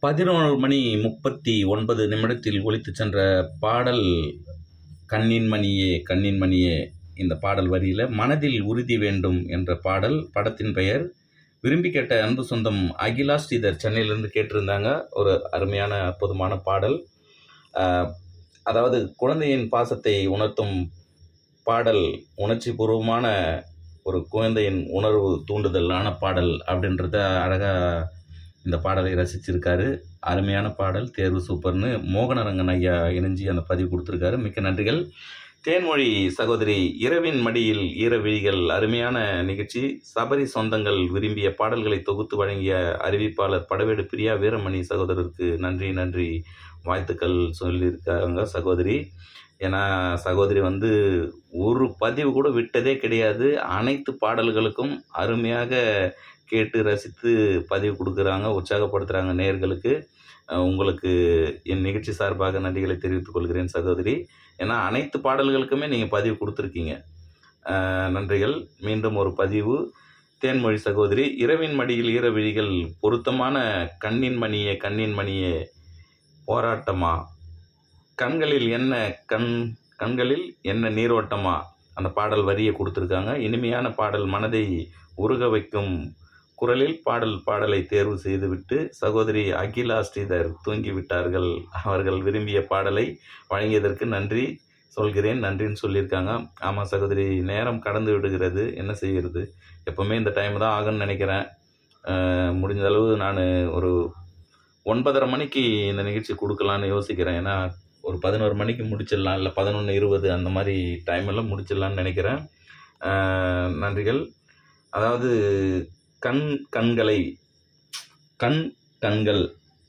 பதினோரு மணி முப்பத்தி ஒன்பது நிமிடத்தில் ஒலித்துச் சென்ற பாடல் கண்ணின் மணியே கண்ணின் மணியே இந்த பாடல் வரியில் மனதில் உறுதி வேண்டும் என்ற பாடல் படத்தின் பெயர் விரும்பி கேட்ட அன்பு சொந்தம் அகிலா ஸ்ரீதர் சென்னையிலேருந்து கேட்டிருந்தாங்க ஒரு அருமையான அற்புதமான பாடல் ஆஹ், அதாவது குழந்தையின் பாசத்தை உணர்த்தும் பாடல் உணர்ச்சி பூர்வமான ஒரு குழந்தையின் உணர்வு தூண்டுதலான பாடல் அப்படின்றத அழகாக இந்த பாடலை ரசிச்சிருக்காரு அருமையான பாடல் தேர்வு சூப்பர்னு மோகனரங்கன் ஐயா இணைஞ்சி அந்த பதிவு கொடுத்துருக்காரு மிக்க நன்றிகள் தேன்மொழி சகோதரி இரவின் மடியில் ஈரவிழிகள் அருமையான நிகழ்ச்சி சபரி சொந்தங்கள் விரும்பிய பாடல்களை தொகுத்து வழங்கிய அறிவிப்பாளர் படவேடு பிரியா வீரமணி சகோதரருக்கு நன்றி நன்றி வாழ்த்துக்கள் சொல்லியிருக்காங்க சகோதரி ஏன்னா சகோதரி வந்து ஒரு பதிவு கூட விட்டதே கிடையாது அனைத்து பாடல்களுக்கும் அருமையாக கேட்டு ரசித்து பதிவு கொடுக்குறாங்க உற்சாகப்படுத்துகிறாங்க நேயர்களுக்கு அஹ் உங்களுக்கு என் நிகழ்ச்சி சார்பாக நன்றிகளை தெரிவித்துக் கொள்கிறேன் சகோதரி ஏன்னா அனைத்து பாடல்களுக்குமே நீங்கள் பதிவு கொடுத்துருக்கீங்க அஹ் நன்றிகள் மீண்டும் ஒரு பதிவு தேன்மொழி சகோதரி இரவின் மடியில் ஈரவிழிகள் பொருத்தமான கண்ணின் மணியே கண்ணின் மணியே போராட்டமா கண்களில் என்ன கண் கண்களில் என்ன நீரோட்டமா அந்த பாடல் வரியை கொடுத்துருக்காங்க இனிமையான பாடல் மனதை உருக வைக்கும் குரலில் பாடல் பாடலை தேர்வு செய்துவிட்டு சகோதரி அகிலா ஸ்ரீதர் தூங்கிவிட்டார்கள் அவர்கள் விரும்பிய பாடலை வழங்கியதற்கு நன்றி சொல்கிறேன் நன்றின்னு சொல்லியிருக்காங்க ஆமாம் சகோதரி நேரம் கடந்து விடுகிறது என்ன செய்கிறது எப்போவுமே இந்த டைம் தான் ஆகும்னு நினைக்கிறேன் அஹ் முடிஞ்ச அளவு நான் ஒரு ஒன்பதரை மணிக்கு இந்த நிகழ்ச்சி கொடுக்கலான்னு யோசிக்கிறேன் ஏன்னா ஒரு பதினோரு மணிக்கு முடிச்சிடலாம் இல்லை பதினொன்று இருபது அந்த மாதிரி டைம் எல்லாம் முடிச்சிடலான்னு நினைக்கிறேன் அஹ் நன்றிகள் அதாவது கண் கண்களை கண் கண்கள்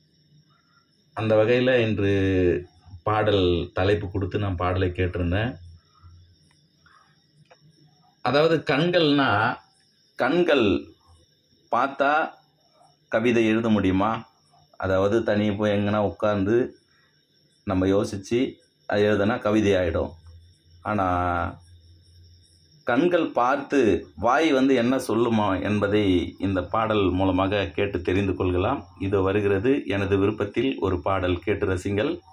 அந்த வகையில் இன்று பாடல் தலைப்பு கொடுத்து நான் பாடலை கேட்டிருந்தேன் அதாவது கண்கள்னா கண்கள் பார்த்தா கவிதை எழுத முடியுமா அதாவது தனியாக போய் எங்கன்னா உட்காந்து நம்ம யோசித்து அது எழுதுனா கவிதை ஆகிடும் ஆனால் கண்கள் பார்த்து வாய் வந்து என்ன சொல்லுமா என்பதை இந்த பாடல் மூலமாக கேட்டு தெரிந்து கொள்கலாம் இது வருகிறது எனது விருப்பத்தில் ஒரு பாடல் கேட்டு ரசிங்கள்